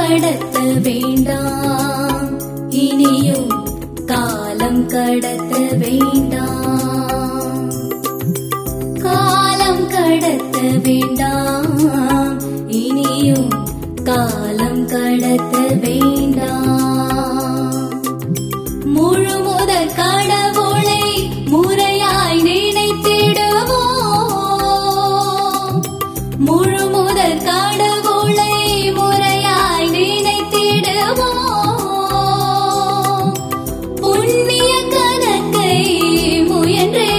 கடத்த வேண்டாம் இனியும் காலம் கடத்த வேண்டாம் காலம் கடத்த வேண்டாம் இனியும் காலம் கடத்த வேண்டாம் முழு முதற் கடவுளை முறையாய் நினைத்திடுவோம் முழு முதற் கடவுளை முறையாய் நினைத்திடுவோம் புண்ணிய கணக்கை முயன்றே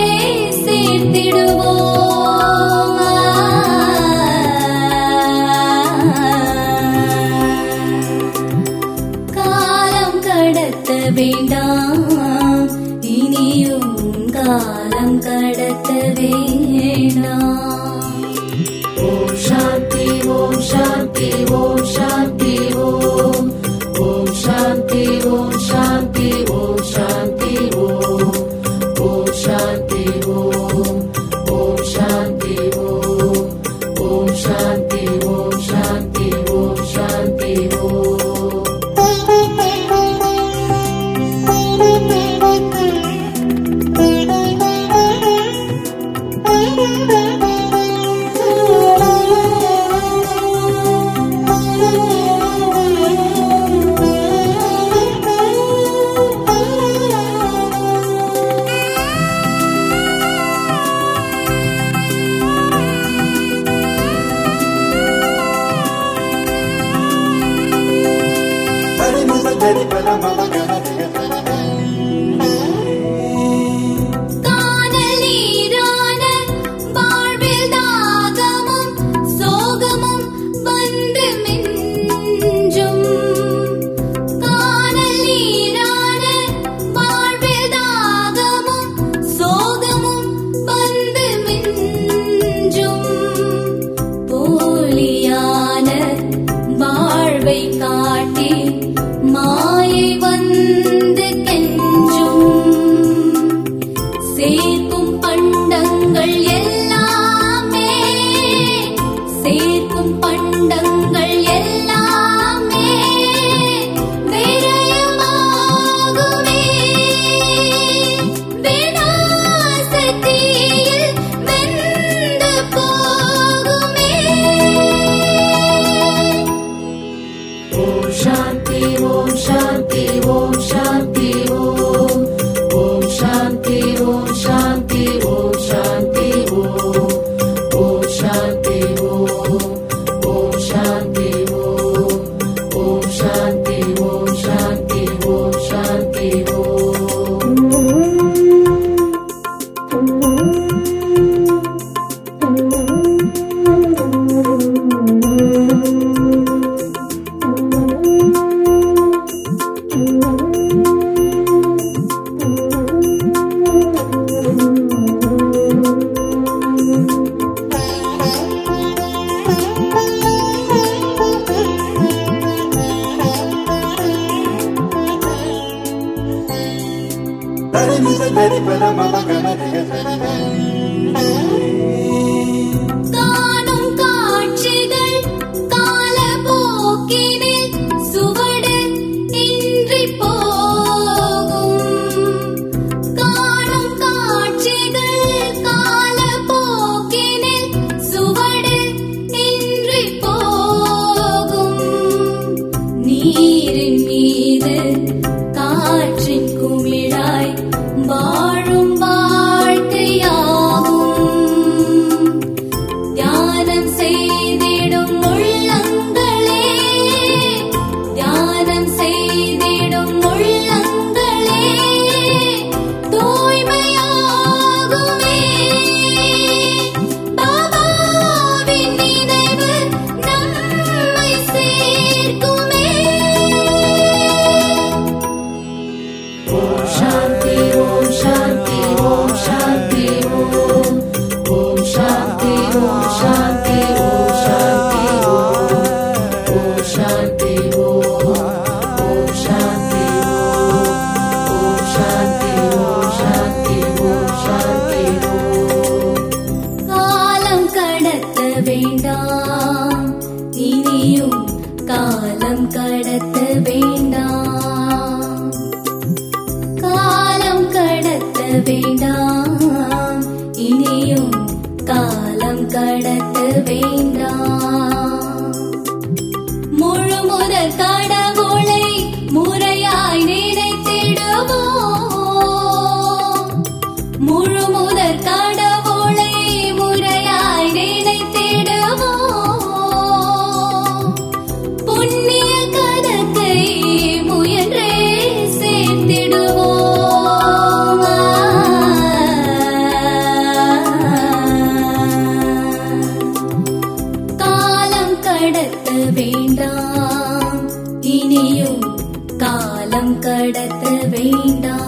சேர்த்திடுவோம் காலம் கடத்த வேண்டாம் இனியும் காலம் கடத்த வேண்டாம் ஓம் சாந்தி ஓம் சாந்தி ஓம் சாந்தி ஓம் ஓம் சாந்தி ஓம் சாந்தி ஓம் சாந்தி ஓம் ஓம் சாந்தி ஓம் ஓம் சாந்தி ஓம் ஓம் சாந்தி ஓம் சாந்தி ஓம் சாந்தி ஓம் காணலீரான வாழ்வில் தாகமும் சோகமும் வந்து மிஞ்சும் காணலீரான வாழ்வில் தாகமும் சோகமும் வந்து மிஞ்சும் போலியான வாழ்வை காட்டி மாயை வந்து கெஞ்சும் சேர்க்கும் பண்டங்கள் எல்லாமே சேர்க்கும் பண்டங்கள் எல்லாமே விரயமாகுமே விநாசத்தீயில் வெந்து போகுமே ஓம் சாந்தி ஓம் சாந்தி ஓம் சாந்தி ஓம் ஓம் சாந்தி ஓம் சாந்தி ஓம் சாந்தி ஓம் ஓம் சாந்தி ஓம் ஓம் சாந்தி ஓம் ஓம் சாந்தி ஓம் சாந்தி ஓம் சாந்தி ஓம் காணும் காட்சிகள் காலப்போக்கினில் சுவடு இன்றி போகும் காணும் காட்சிகள் காலப்போக்கினில் சுவடு இன்றி போகும் நீரின் மீது காற்றின் குமிழாய் வாழும் வாழ்க்கையாகும் தியானம் செய்திடும் உள்ளங்களே தியானம் செய்திடும் உள்ளங்களே தூய்மையாகுமே பாபாவின் நினைவு நம்மை சேர்க்குமே ஓம் சாந்தி ஓம் சாந்தி ஓம் சாந்தி ஓம் ஓம் சாந்தி ஓம் சாந்தி ஓம் சாந்தி ஓம் ஓம் சாந்தி ஓம் ஓம் சாந்தி ஓம் ஓம் சாந்தி ஓம் சாந்தி ஓம் சாந்தி ஓம் காலம் கடத்த வேண்டாம் இனியும் காலம் கடத்த வேண்டாம் காலம் கடத்த வேண்டாம் இனியும் காலம் கடத்த வேண்டாம் முழு முதற் கடவுளை முறையாய் நினைத்திடுவோம் முழு முதற் கடவுளை முறையாய் நினைத்திடுவோம் புண்ணிய கணக்கை முயன்றே சேர்த்திடுவோம் காலம் கடத்த வேண்டாம் இனியும் காலம் கடத்த வேண்டாம்